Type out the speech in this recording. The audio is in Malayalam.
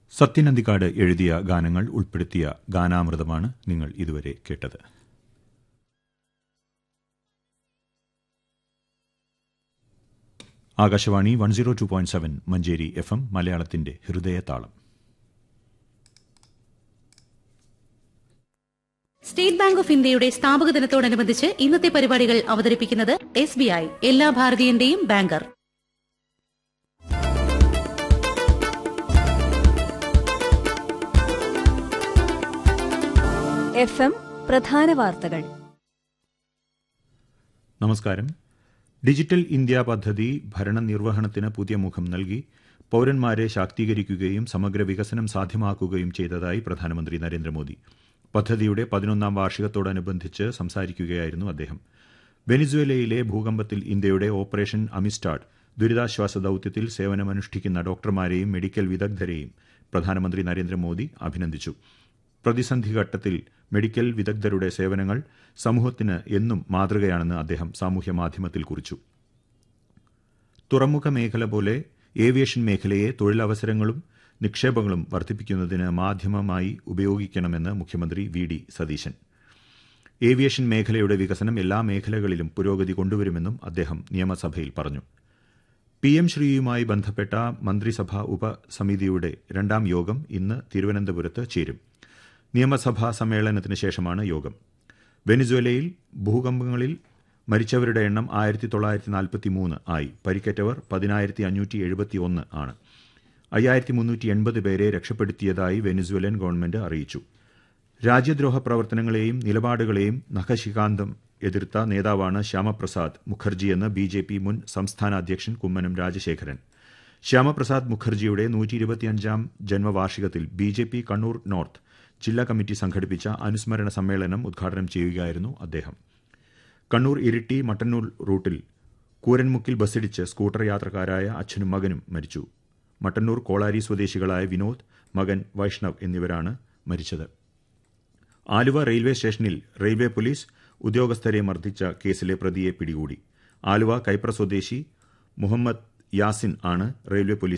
സത്യനന്ദിക്കാട് എഴുതിയ ഗാനങ്ങൾ ഉൾപ്പെടുത്തിയ ഗാനാമൃതമാണ് നിങ്ങൾ ഇതുവരെ കേട്ടത് Akashvani one zero two point seven Manjeri F M മലയാളത്തിന്റെ ഹൃദയതാളം സ്റ്റേറ്റ് ബാങ്ക് ഓഫ് ഇന്ത്യയുടെ സ്ഥാപക ദിനത്തോടനുബന്ധിച്ച് ഇന്നത്തെ പരിപാടികൾ അവതരിപ്പിക്കുന്നത് എസ് ബി ഐ എല്ലാ ഭാരതീയന്റെയും ബാങ്കർ എഫ് എം പ്രധാന വാർത്തകൾ നമസ്കാരം ഡിജിറ്റൽ ഇന്ത്യ പദ്ധതി ഭരണനിർവഹണത്തിന് പുതിയ മുഖം നൽകി പൌരന്മാരെ ശാക്തീകരിക്കുകയും സമഗ്ര വികസനം സാധ്യമാക്കുകയും ചെയ്തതായി പ്രധാനമന്ത്രി നരേന്ദ്രമോദി പദ്ധതിയുടെ പതിനൊന്നാം വാർഷികത്തോടനുബന്ധിച്ച് സംസാരിക്കുകയായിരുന്നു അദ്ദേഹം വെനിസ്വേലയിലെ ഭൂകമ്പത്തിൽ ഇന്ത്യയുടെ ഓപ്പറേഷൻ അമിസ്റ്റാഡ് ദുരിതാശ്വാസ ദൌത്യത്തിൽ സേവനമനുഷ്ഠിക്കുന്ന ഡോക്ടർമാരെയും മെഡിക്കൽ വിദഗ്ധരെയും പ്രധാനമന്ത്രി നരേന്ദ്രമോദി അഭിനന്ദിച്ചു പ്രതിസന്ധി ഘട്ടത്തിൽ മെഡിക്കൽ വിദഗ്ധരുടെ സേവനങ്ങൾ സമൂഹത്തിന് എന്നും മാതൃകയാണെന്ന് അദ്ദേഹം സാമൂഹ്യ മാധ്യമത്തിൽ കുറിച്ചു തുറമുഖ മേഖല പോലെ ഏവിയേഷൻ മേഖലയെ തൊഴിലവസരങ്ങളും നിക്ഷേപങ്ങളും വർദ്ധിപ്പിക്കുന്നതിന് മാധ്യമമായി ഉപയോഗിക്കണമെന്ന് മുഖ്യമന്ത്രി വി ഡി സതീശൻ ഏവിയേഷൻ മേഖലയുടെ വികസനം എല്ലാ മേഖലകളിലും പുരോഗതി കൊണ്ടുവരുമെന്നും അദ്ദേഹം നിയമസഭയിൽ പറഞ്ഞു പി എം ശ്രീയുമായി ബന്ധപ്പെട്ട മന്ത്രിസഭാ ഉപസമിതിയുടെ രണ്ടാം യോഗം ഇന്ന് തിരുവനന്തപുരത്ത് ചേരും നിയമസഭാ സമ്മേളനത്തിന് ശേഷമാണ് യോഗം വെനിസ്വേലയിൽ ഭൂകമ്പങ്ങളിൽ മരിച്ചവരുടെ എണ്ണം ആയിരത്തി തൊള്ളായിരത്തി നാൽപ്പത്തി മൂന്ന് ആയി പരിക്കേറ്റവർ പതിനായിരത്തി അഞ്ഞൂറ്റി എഴുപത്തി ഒന്ന് ആണ് അയ്യായിരത്തി മുന്നൂറ്റി എൺപത് പേരെ രക്ഷപ്പെടുത്തിയതായി വെനിസ്വേലൻ ഗവൺമെന്റ് അറിയിച്ചു രാജ്യദ്രോഹ പ്രവർത്തനങ്ങളെയും നിലപാടുകളെയും നഖശികാന്തം എതിർത്ത നേതാവാണ് ശ്യാമപ്രസാദ് മുഖർജിയെന്ന് ബി ജെ പി മുൻ സംസ്ഥാന അധ്യക്ഷൻ കുമ്മനം രാജശേഖരൻ ശ്യാമപ്രസാദ് മുഖർജിയുടെ നൂറ്റി ഇരുപത്തിയഞ്ചാം ജന്മവാർഷികത്തിൽ B J P Kannur north ജില്ലാ കമ്മിറ്റി സംഘടിപ്പിച്ച അനുസ്മരണ സമ്മേളനം ഉദ്ഘാടനം ചെയ്യുകയായിരുന്നു അദ്ദേഹം കണ്ണൂർ ഇരിട്ടി മട്ടന്നൂർ റൂട്ടിൽ കൂരൻമുക്കിൽ ബസ്സിടിച്ച് സ്കൂട്ടർ യാത്രക്കാരായ അച്ഛനും മകനും മരിച്ചു മട്ടന്നൂർ കോളാരി സ്വദേശികളായ വിനോദ് മകൻ വൈഷ്ണവ് എന്നിവരാണ് മരിച്ചത് ആലുവ റെയിൽവേ സ്റ്റേഷനിൽ റെയിൽവേ പോലീസ് ഉദ്യോഗസ്ഥരെ മർദ്ദിച്ച കേസിലെ പ്രതിയെ പിടികൂടി ആലുവ കൈപ്ര സ്വദേശി മുഹമ്മദ് യാസിൻ ആണ് റെയിൽവേ പോലീസ്